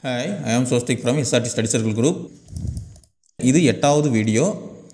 hi I am Sostik from SRT study circle group இது எட்டாவது video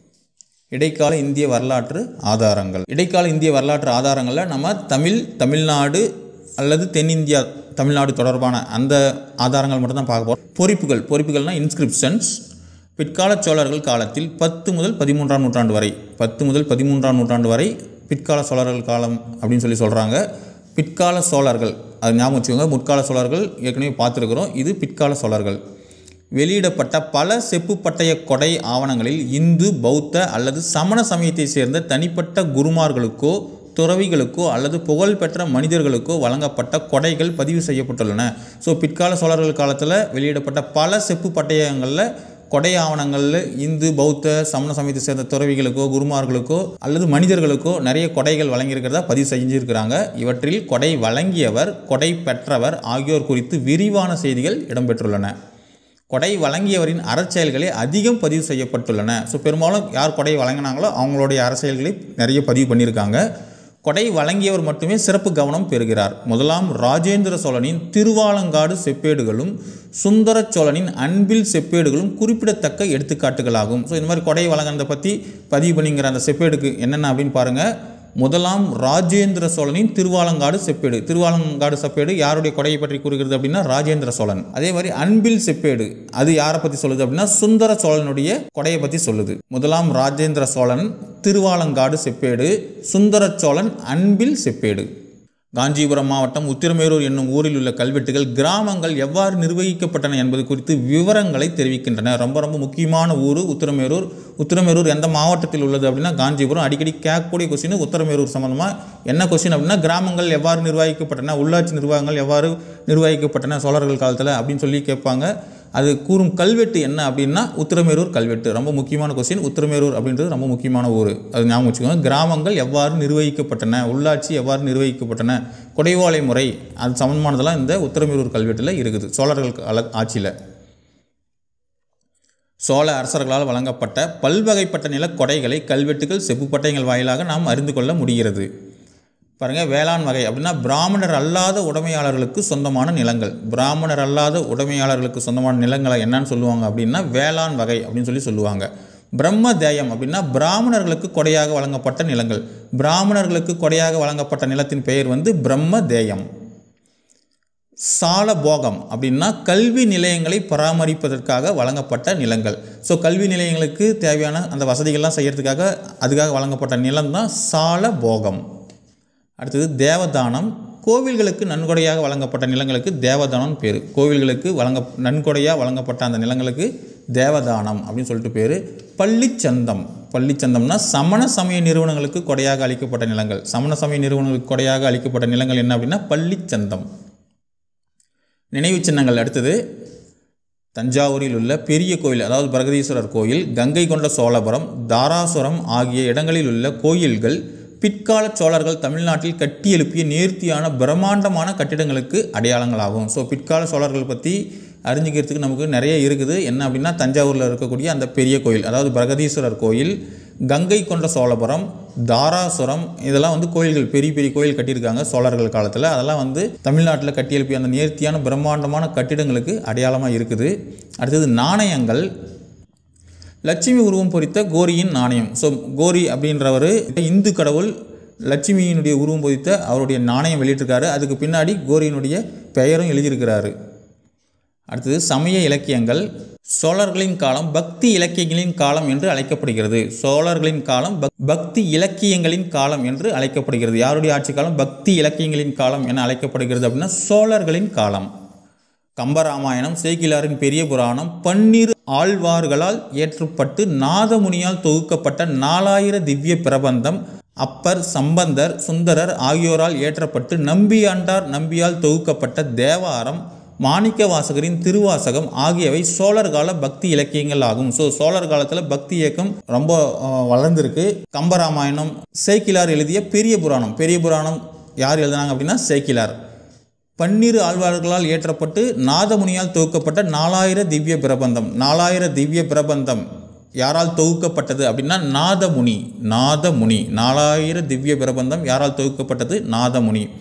இடைக்கால இந்திய வரலாற்று ஆதாரங்கள் இடைக்கால இந்திய வரலாற்று ஆதாரங்களில் நம்ம தமிழ் தமிழ்நாடு அல்லது தென்னிந்தியா தமிழ்நாடு தொடர்பான அந்த ஆதாரங்கள் மட்டும் தான் பார்க்க போகிறோம் பொறிப்புகள் பொறிப்புகள்னால் இன்ஸ்கிரிப்ஷன்ஸ் பிற்கால சோழர்கள் காலத்தில் பத்து முதல் பதிமூன்றாம் நூற்றாண்டு வரை பத்து முதல் பதிமூன்றாம் நூற்றாண்டு வரை பிற்கால சோழர்கள் காலம் அப்படின்னு சொல்லி சொல்கிறாங்க பிற்கால சோழர்கள் அது ஞாபகம் வச்சுக்கோங்க முற்கால சோழர்கள் ஏற்கனவே பார்த்துருக்குறோம் இது பிற்கால சோழர்கள் வெளியிடப்பட்ட பல செப்பு பட்டய கொடை ஆவணங்களில் இந்து பௌத்த அல்லது சமண சமயத்தை சேர்ந்த தனிப்பட்ட குருமார்களுக்கோ துறவிகளுக்கோ அல்லது புகழ்பெற்ற மனிதர்களுக்கோ வழங்கப்பட்ட கொடைகள் பதிவு செய்யப்பட்டுள்ளன ஸோ பிற்கால சோழர்கள் காலத்தில் வெளியிடப்பட்ட பல செப்பு பட்டயங்களில் கொடை ஆவணங்களில் இந்து பௌத்த சமண சமயத்தை சேர்ந்த துறவிகளுக்கோ குருமார்களுக்கோ அல்லது மனிதர்களுக்கோ நிறைய கொடைகள் வழங்கியிருக்கிறதா பதிவு செஞ்சிருக்கிறாங்க இவற்றில் கொடை வழங்கியவர் கொடை பெற்றவர் ஆகியோர் குறித்து விரிவான செய்திகள் இடம்பெற்றுள்ளன கொடை வழங்கியவரின் அறச்செயல்களே அதிகம் பதிவு செய்யப்பட்டுள்ளன ஸோ பெரும்பாலும் யார் கொடை வழங்கினாங்களோ அவங்களுடைய அரசியல்களை நிறைய பதிவு பண்ணியிருக்காங்க கொடை வழங்கியவர் மட்டுமே சிறப்பு கவனம் பெறுகிறார் முதலாம் ராஜேந்திர சோழனின் திருவாலங்காடு செப்பேடுகளும் சுந்தர சோழனின் அன்பில் செப்பேடுகளும் குறிப்பிடத்தக்க எடுத்துக்காட்டுகளாகும் ஸோ இந்த மாதிரி கொடை வழங்கினதை பற்றி பதிவு பண்ணிங்கிற அந்த செப்பேடுக்கு என்னென்ன அப்படின்னு பாருங்கள் முதலாம் ராஜேந்திர சோழனின் திருவாலங்காடு செப்பேடு திருவாலங்காடு செப்பேடு யாருடைய கொடையை பற்றி கூறுகிறது அப்படின்னா ராஜேந்திர சோழன் அதே மாதிரி அன்பில் செப்பேடு அது யாரை பற்றி சொல்லுது அப்படின்னா சுந்தர சோழனுடைய கொடையை பற்றி சொல்லுது முதலாம் ராஜேந்திர சோழன் திருவாலங்காடு செப்பேடு சுந்தர சோழன் அன்பில் செப்பேடு காஞ்சிபுரம் மாவட்டம் உத்திரமேரூர் என்னும் ஊரில் உள்ள கல்வெட்டுகள் கிராமங்கள் எவ்வாறு நிர்வகிக்கப்பட்டன என்பது குறித்து விவரங்களை தெரிவிக்கின்றன ரொம்ப ரொம்ப முக்கியமான ஊர் உத்திரமேரூர் உத்திரமேரூர் எந்த மாவட்டத்தில் உள்ளது அப்படின்னா காஞ்சிபுரம் அடிக்கடி கேட்கக்கூடிய கொஸ்டின் உத்திரமேரூர் சம்மந்தமாக என்ன கொஸ்டின் அப்படின்னா கிராமங்கள் எவ்வாறு நிர்வகிக்கப்பட்டன உள்ளாட்சி நிர்வாகங்கள் எவ்வாறு நிர்வகிக்கப்பட்டன சோழர்கள் காலத்தில் அப்படின்னு சொல்லி கேட்பாங்க அது கூறும் கல்வெட்டு என்ன அப்படின்னா உத்திரமேரூர் கல்வெட்டு ரொம்ப முக்கியமான கொஸ்டின் உத்திரமேரூர் அப்படின்றது ரொம்ப முக்கியமான ஊர் அது ஞாபகம் வச்சுக்கோங்க கிராமங்கள் எவ்வாறு நிர்வகிக்கப்பட்டன உள்ளாட்சி எவ்வாறு நிர்வகிக்கப்பட்டன கொடைவாலை முறை அது சம்பந்தமானதெல்லாம் இந்த உத்திரமேரூர் கல்வெட்டில் இருக்குது சோழர்கள் கால ஆட்சியில் சோழ அரசர்களால் வழங்கப்பட்ட பல்வகைப்பட்ட நில கொடைகளை கல்வெட்டுகள் செப்பு பட்டயங்கள் வாயிலாக நாம் அறிந்து கொள்ள முடிகிறது பாருங்கள் வேளாண் வகை அப்படின்னா பிராமணர் அல்லாத உடைமையாளர்களுக்கு சொந்தமான நிலங்கள் பிராமணர் அல்லாத உடைமையாளர்களுக்கு சொந்தமான நிலங்களை என்னன்னு சொல்லுவாங்க அப்படின்னா வேளாண் வகை அப்படின்னு சொல்லி சொல்லுவாங்க பிரம்ம தேயம் அப்படின்னா பிராமணர்களுக்கு கொடையாக வழங்கப்பட்ட நிலங்கள் பிராமணர்களுக்கு கொடையாக வழங்கப்பட்ட நிலத்தின் பெயர் வந்து பிரம்ம தேயம் சாலபோகம் அப்படின்னா கல்வி நிலையங்களை பராமரிப்பதற்காக வழங்கப்பட்ட நிலங்கள் ஸோ கல்வி நிலையங்களுக்கு தேவையான அந்த வசதிகள்லாம் செய்கிறதுக்காக அதுக்காக வழங்கப்பட்ட நிலம் தான் சாலபோகம் அடுத்தது தேவதானம் கோவில்களுக்கு நன்கொடையாக வழங்கப்பட்ட நிலங்களுக்கு தேவதானம் பேர் கோவில்களுக்கு வழங்க நன்கொடையாக வழங்கப்பட்ட அந்த நிலங்களுக்கு தேவதானம் அப்படின்னு சொல்லிட்டு பேர் பள்ளிச்சந்தம் பள்ளிச்சந்தம்னா சமண சமய நிறுவனங்களுக்கு கொடையாக அளிக்கப்பட்ட நிலங்கள் சமண சமய நிறுவனங்களுக்கு கொடையாக அளிக்கப்பட்ட நிலங்கள் என்ன அப்படின்னா பள்ளிச்சந்தம் நினைவு சின்னங்கள் அடுத்தது தஞ்சாவூரில் உள்ள பெரிய கோயில் அதாவது பிரகதீஸ்வரர் கோயில் கங்கை கொண்ட சோழபுரம் தாராசுரம் ஆகிய இடங்களில் உள்ள கோயில்கள் பிற்கால சோழர்கள் தமிழ்நாட்டில் கட்டியெழுப்பிய நேர்த்தியான பிரம்மாண்டமான கட்டிடங்களுக்கு அடையாளங்களாகும் ஸோ பிற்கால சோழர்கள் பற்றி அறிஞ்சிக்கிறதுக்கு நமக்கு நிறைய இருக்குது என்ன அப்படின்னா தஞ்சாவூரில் இருக்கக்கூடிய அந்த பெரிய கோயில் அதாவது பிரகதீஸ்வரர் கோயில் கங்கை கொண்ட சோழபுரம் தாராசுரம் இதெல்லாம் வந்து கோயில்கள் பெரிய பெரிய கோயில் கட்டியிருக்காங்க சோழர்கள் காலத்தில் அதெல்லாம் வந்து தமிழ்நாட்டில் கட்டியெழுப்பிய அந்த நேர்த்தியான பிரம்மாண்டமான கட்டிடங்களுக்கு அடையாளமாக இருக்குது அடுத்தது நாணயங்கள் லட்சுமி உருவம் பொறித்த கோரியின் நாணயம் ஸோ கோரி அப்படின்றவர் இந்து கடவுள் லட்சுமியினுடைய உருவம் பொறித்த அவருடைய நாணயம் வெளியிட்டிருக்காரு அதுக்கு பின்னாடி கோரியினுடைய பெயரும் எழுதியிருக்கிறாரு அடுத்தது சமய இலக்கியங்கள் சோழர்களின் காலம் பக்தி இலக்கியங்களின் காலம் என்று அழைக்கப்படுகிறது சோழர்களின் காலம் பக் பக்தி இலக்கியங்களின் காலம் என்று அழைக்கப்படுகிறது யாருடைய ஆட்சி காலம் பக்தி இலக்கியங்களின் காலம் என அழைக்கப்படுகிறது அப்படின்னா சோழர்களின் காலம் கம்பராமாயணம் சேக்கிலாரின் பெரிய புராணம் பன்னிரு ஆழ்வார்களால் ஏற்றப்பட்டு நாதமுனியால் தொகுக்கப்பட்ட நாலாயிர திவ்ய பிரபந்தம் அப்பர் சம்பந்தர் சுந்தரர் ஆகியோரால் ஏற்றப்பட்டு நம்பியாண்டார் நம்பியால் தொகுக்கப்பட்ட தேவாரம் மாணிக்க வாசகரின் திருவாசகம் ஆகியவை சோழர் கால பக்தி இலக்கியங்கள் ஆகும் ஸோ சோழர் காலத்தில் பக்தி இயக்கம் ரொம்ப அஹ், வளர்ந்திருக்கு கம்பராமாயணம் சேக்கிலார் எழுதிய பெரிய புராணம் பெரிய புராணம் யார் எழுதினாங்க அப்படின்னா சேக்கிலார் பன்னிரு ஆழ்வார்களால் ஏற்றப்பட்டு நாதமுனியால் தொகுக்கப்பட்ட நாலாயிர திவ்ய பிரபந்தம் நாலாயிர திவ்ய பிரபந்தம் யாரால் தொகுக்கப்பட்டது அப்படின்னா நாதமுனி நாதமுனி நாலாயிர திவ்ய பிரபந்தம் யாரால் தொகுக்கப்பட்டது நாதமுனி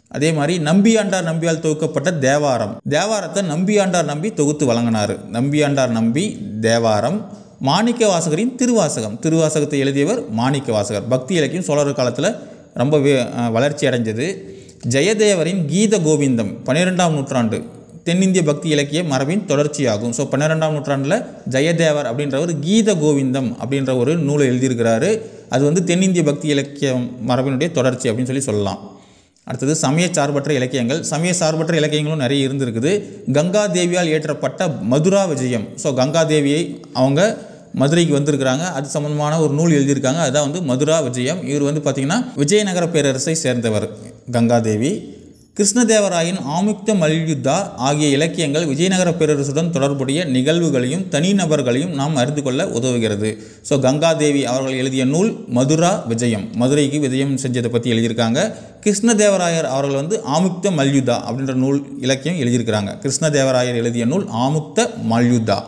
அதே மாதிரி நம்பியாண்டார் நம்பியால் தொகுக்கப்பட்ட தேவாரம் தேவாரத்தை நம்பியாண்டார் நம்பி தொகுத்து வழங்கினார் நம்பியாண்டார் நம்பி தேவாரம் மாணிக்க வாசகரின் திருவாசகம் திருவாசகத்தை எழுதியவர் மாணிக்க வாசகர் பக்தி இலக்கியம் சோழர் காலத்தில் ரொம்ப வே- அஹ் வளர்ச்சி அடைஞ்சது ஜெயதேவரின் கீத கோவிந்தம் பன்னிரெண்டாம் நூற்றாண்டு தென்னிந்திய பக்தி இலக்கிய மரபின் தொடர்ச்சியாகும் ஸோ பன்னிரெண்டாம் நூற்றாண்டில் ஜெயதேவர் அப்படின்றவர் கீத கோவிந்தம் அப்படின்ற ஒரு நூலை எழுதியிருக்கிறாரு அது வந்து தென்னிந்திய பக்தி இலக்கிய மரபினுடைய தொடர்ச்சி அப்படின்னு சொல்லி சொல்லலாம் அடுத்தது சமய சார்பற்ற இலக்கியங்கள் சமய சார்பற்ற இலக்கியங்களும் நிறைய இருந்திருக்குது கங்கா தேவியால் இயற்றப்பட்ட மதுரா விஜயம் ஸோ கங்கா தேவியை அவங்க மதுரைக்கு வந்திருக்கிறாங்க அது சம்பந்தமான ஒரு நூல் எழுதியிருக்காங்க அதுதான் வந்து மதுரா விஜயம் இவர் வந்து பார்த்திங்கன்னா விஜயநகர பேரரசை சேர்ந்தவர் கங்காதேவி கிருஷ்ணதேவராயன் ஆமுக்த மல்யுத்தா ஆகிய இலக்கியங்கள் விஜயநகர பேரரசுடன் தொடர்புடைய நிகழ்வுகளையும் தனிநபர்களையும் நாம் அறிந்து கொள்ள உதவுகிறது ஸோ கங்காதேவி அவர்கள் எழுதிய நூல் மதுரா விஜயம் மதுரைக்கு விஜயம் செஞ்சதை பற்றி எழுதியிருக்காங்க கிருஷ்ணதேவராயர் அவர்கள் வந்து ஆமுக்த மல்யுத்தா அப்படின்ற நூல் இலக்கியம் எழுதியிருக்கிறாங்க கிருஷ்ணதேவராயர் எழுதிய நூல் ஆமுக்த மல்யுத்தா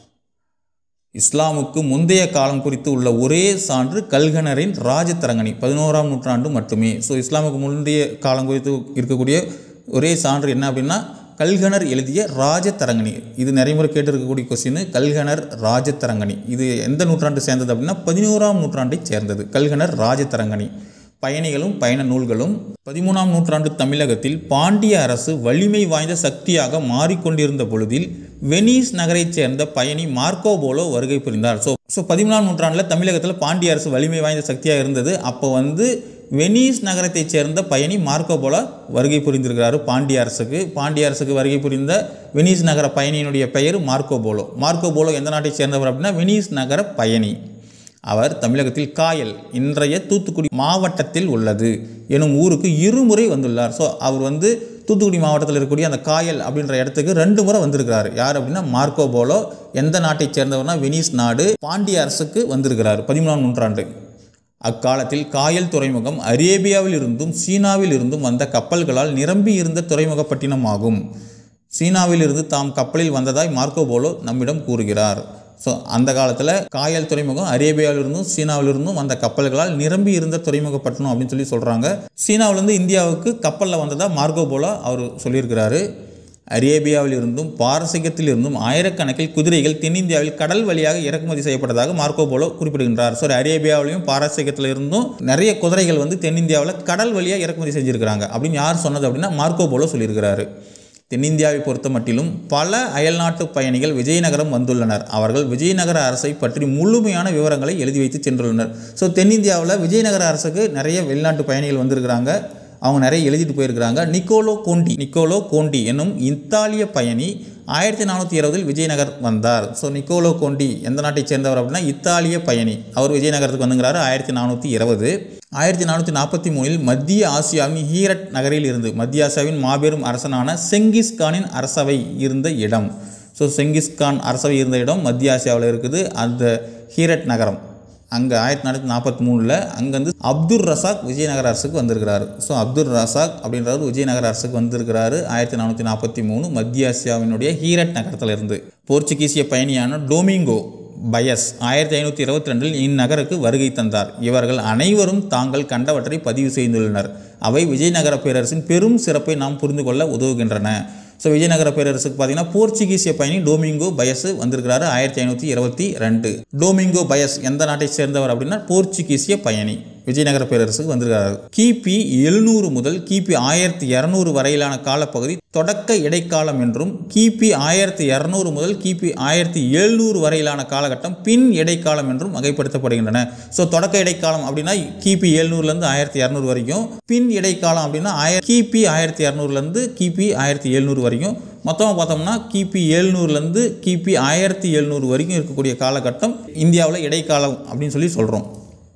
இஸ்லாமுக்கு முந்தைய காலம் குறித்து உள்ள ஒரே சான்று கல்கனரின் ராஜதரங்கணி பதினோராம் நூற்றாண்டு மட்டுமே ஸோ இஸ்லாமுக்கு முந்தைய காலம் குறித்து இருக்கக்கூடிய ஒரே சான்று என்ன அப்படின்னா கல்கனர் எழுதிய ராஜதரங்கணி இது நிறைய முறை கேட்டிருக்கக்கூடிய கொஸ்டின் கல்கனர் ராஜதரங்கணி இது எந்த நூற்றாண்டு சேர்ந்தது அப்படின்னா பதினோராம் நூற்றாண்டைச் சேர்ந்தது கல்கனர் ராஜதரங்கணி பயணிகளும் பயண நூல்களும் பதிமூணாம் நூற்றாண்டு தமிழகத்தில் பாண்டிய அரசு வலிமை வாய்ந்த சக்தியாக மாறிக்கொண்டிருந்த பொழுதில் வெனிஸ் நகரைச் சேர்ந்த பயணி மார்க்கோ போலோ வருகை புரிந்தார் ஸோ ஸோ பதிமூணாம் நூற்றாண்டில் தமிழகத்தில் பாண்டிய அரசு வலிமை வாய்ந்த சக்தியாக இருந்தது அப்போ வந்து வெனிஸ் நகரத்தைச் சேர்ந்த பயணி மார்க்கோ போலோ வருகை புரிந்திருக்கிறாரு பாண்டிய அரசுக்கு பாண்டிய அரசுக்கு வருகை புரிந்த வெனிஸ் நகர பயணியினுடைய பெயர் மார்க்கோ போலோ மார்க்கோ போலோ எந்த நாட்டைச் சேர்ந்தவர் அப்படின்னா வெனிஸ் நகர பயணி அவர் தமிழகத்தில் காயல் இன்றைய தூத்துக்குடி மாவட்டத்தில் உள்ளது எனும் ஊருக்கு இருமுறை வந்துள்ளார் ஸோ அவர் வந்து தூத்துக்குடி மாவட்டத்தில் இருக்கக்கூடிய அந்த காயல் அப்படின்ற இடத்துக்கு ரெண்டு முறை வந்திருக்கிறார் யார் அப்படின்னா மார்க்கோ போலோ எந்த நாட்டைச் சேர்ந்தவர்னா வெனிஸ் நாடு பாண்டிய அரசுக்கு வந்திருக்கிறார் பதிமூணாம் நூற்றாண்டு அக்காலத்தில் காயல் துறைமுகம் அரேபியாவில் இருந்தும் சீனாவில் இருந்தும் வந்த கப்பல்களால் நிரம்பி இருந்த துறைமுகப்பட்டினமாகும் சீனாவில் இருந்து தாம் கப்பலில் வந்ததாய் மார்க்கோ போலோ நம்மிடம் கூறுகிறார் ஸோ அந்த காலத்தில் காயல் துறைமுகம் அரேபியாவிலிருந்தும் சீனாவிலிருந்தும் வந்த கப்பல்களால் நிரம்பி இருந்த துறைமுகப்பட்டினம் அப்படின்னு சொல்லி சொல்கிறாங்க சீனாவிலேருந்து இந்தியாவுக்கு கப்பலில் வந்ததா மார்க்கோ போலோ அவர் சொல்லியிருக்கிறாரு அரேபியாவில் இருந்தும் பாரசீகத்தில் இருந்தும் ஆயிரக்கணக்கில் குதிரைகள் தென்னிந்தியாவில் கடல் வழியாக இறக்குமதி செய்யப்பட்டதாக மார்க்கோ போலோ குறிப்பிடுகின்றார் ஸோ அரேபியாவிலையும் பாரசீகத்தில் இருந்தும் நிறைய குதிரைகள் வந்து தென்னிந்தியாவில் கடல் வழியாக இறக்குமதி செஞ்சுருக்கிறாங்க அப்படின்னு யார் சொன்னது அப்படின்னா மார்க்கோ போலோ சொல்லியிருக்கிறாரு தென்னிந்தியாவை பொறுத்த மட்டிலும் பல அயல்நாட்டு பயணிகள் விஜயநகரம் வந்துள்ளனர் அவர்கள் விஜயநகர அரசை பற்றி முழுமையான விவரங்களை எழுதி வைத்து சென்றுள்ளனர் ஸோ தென்னிந்தியாவில் விஜயநகர அரசுக்கு நிறைய வெளிநாட்டு பயணிகள் வந்திருக்கிறாங்க அவங்க நிறைய எழுதிட்டு போயிருக்கிறாங்க நிக்கோலோ கோண்டி நிக்கோலோ கோண்டி என்னும் இத்தாலிய பயணி ஆயிரத்தி நானூற்றி இருபதில் விஜயநகர் வந்தார் ஸோ நிக்கோலோ கோண்டி எந்த நாட்டைச் சேர்ந்தவர் அப்படின்னா இத்தாலிய பயணி அவர் விஜயநகரத்துக்கு வந்துங்கிறாரு ஆயிரத்தி நானூற்றி இருபது ஆயிரத்தி நானூற்றி நாற்பத்தி மூணில் மத்திய ஆசியாவின் ஹீரட் நகரில் இருந்து மத்திய ஆசியாவின் மாபெரும் அரசனான செங்கிஸ்கானின் அரசவை இருந்த இடம் ஸோ செங்கிஸ்கான் அரசவை இருந்த இடம் மத்திய ஆசியாவில் இருக்குது அந்த ஹீரட் நகரம் அங்கே ஆயிரத்தி நானூற்றி நாற்பத்தி மூணில் அங்கேருந்து அப்துல் ரசாக் விஜயநகர அரசுக்கு வந்திருக்கிறாரு ஸோ அப்துல் ரசாக் அப்படின்றவர் விஜயநகர அரசுக்கு வந்திருக்கிறாரு ஆயிரத்தி நானூற்றி நாற்பத்தி மூணு மத்திய ஆசியாவினுடைய ஹீரட் நகரத்தில் இருந்து போர்ச்சுகீசிய பயணியான டோமிங்கோ பயஸ் ஆயிரத்தி ஐநூற்றி இருபத்தி ரெண்டில் இந்நகருக்கு வருகை தந்தார் இவர்கள் அனைவரும் தாங்கள் கண்டவற்றை பதிவு செய்துள்ளனர் அவை விஜயநகர பேரரசின் பெரும் சிறப்பை நாம் புரிந்து கொள்ள உதவுகின்றன ஸோ விஜயநகர பேரரசுக்கு பார்த்தீங்கன்னா போர்ச்சுகீசிய பயணி டோமிங்கோ பயஸ் வந்திருக்கிறாரு ஆயிரத்தி ஐநூற்றி இருபத்தி ரெண்டு டோமிங்கோ பயஸ் எந்த நாட்டை சேர்ந்தவர் அப்படின்னா போர்ச்சுகீசிய பயணி விஜயநகர பேரரசுக்கு வந்திருக்கிறார் கிபி எழுநூறு முதல் கிபி ஆயிரத்தி இரநூறு வரையிலான காலப்பகுதி தொடக்க இடைக்காலம் என்றும் கிபி ஆயிரத்தி இரநூறு முதல் கிபி ஆயிரத்தி எழுநூறு வரையிலான காலகட்டம் பின் இடைக்காலம் என்றும் வகைப்படுத்தப்படுகின்றன ஸோ தொடக்க இடைக்காலம் அப்படின்னா கிபி எழுநூறுலேருந்து ஆயிரத்தி இரநூறு வரைக்கும் பின் இடைக்காலம் அப்படின்னா ஆயிர கிபி ஆயிரத்தி இரநூறுலேருந்து கிபி ஆயிரத்தி எழுநூறு வரைக்கும் மொத்தமாக பார்த்தோம்னா கிபி எழுநூறுலேருந்து கிபி ஆயிரத்தி எழுநூறு வரைக்கும் இருக்கக்கூடிய காலகட்டம் இந்தியாவில் இடைக்காலம் அப்படின்னு சொல்லி சொல்கிறோம்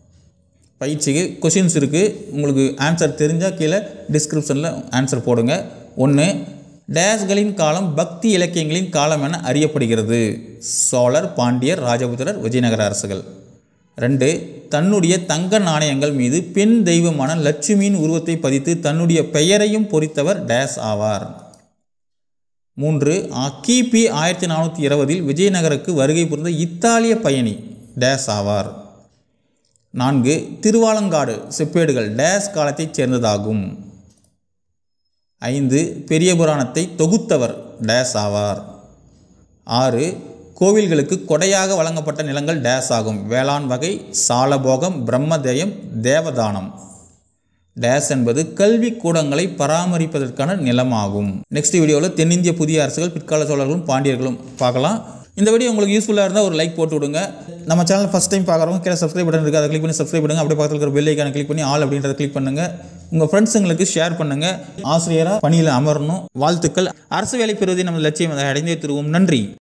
பயிற்சிக்கு கொஷின்ஸ் இருக்குது உங்களுக்கு ஆன்சர் தெரிஞ்சால் கீழே டிஸ்கிரிப்ஷனில் ஆன்சர் போடுங்க ஒன்று டேஸ்களின் காலம் பக்தி இலக்கியங்களின் காலம் என அறியப்படுகிறது சோழர் பாண்டியர் ராஜபுத்திரர் விஜயநகர அரசுகள் ரெண்டு தன்னுடைய தங்க நாணயங்கள் மீது பெண் தெய்வமான லட்சுமியின் உருவத்தை பதித்து தன்னுடைய பெயரையும் பொறித்தவர் டேஸ் ஆவார் மூன்று ஆ- கிபி ஆயிரத்தி நானூற்றி இருபதில் விஜயநகருக்கு வருகை புரிந்த இத்தாலிய பயணி டேஸ் ஆவார் நான்கு திருவாலங்காடு செப்பேடுகள் டேஸ் காலத்தைச் சேர்ந்ததாகும் ஐந்து பெரிய புராணத்தை தொகுத்தவர் டேஸ் ஆவார் ஆறு கோவில்களுக்கு கொடையாக வழங்கப்பட்ட நிலங்கள் டேஸ் ஆகும் வேளாண் வகை சாலபோகம் பிரம்மதேயம் தேவதானம் டேஸ் என்பது கல்வி கூடங்களை பராமரிப்பதற்கான நிலமாகும் நெக்ஸ்ட் வீடியோவில் தென்னிந்திய புதிய அரசுகள் பிற்கால சோழர்களும் பாண்டியர்களும் பார்க்கலாம் இந்த வீடியோ உங்களுக்கு யூஸ்ஃபுல்லாக இருந்தால் ஒரு லைக் போட்டு விடுங்க நம்ம சேனல் ஃபஸ்ட் டைம் பார்க்குறவங்க கீழே சப்ஸ்கிரைப் பட்டன் இருக்குது அதை கிளிக் பண்ணி சப்ஸ்கிரைப் பண்ணுங்க அப்படியே பக்கத்தில் இருக்கிற பெல் ஐக்கான கிளிக் பண்ணி ஆல் அப்படின்றத கிளிக் பண்ணுங்க உங்கள் ஃப்ரெண்ட்ஸுங்களுக்கு ஷேர் பண்ணுங்க ஆசிரியராக பணியில் அமரணும் வாழ்த்துக்கள் அரசு வேலை பெறுவதை நம்ம லட்சியம் அதை அடைந்தே தருவோம் நன்றி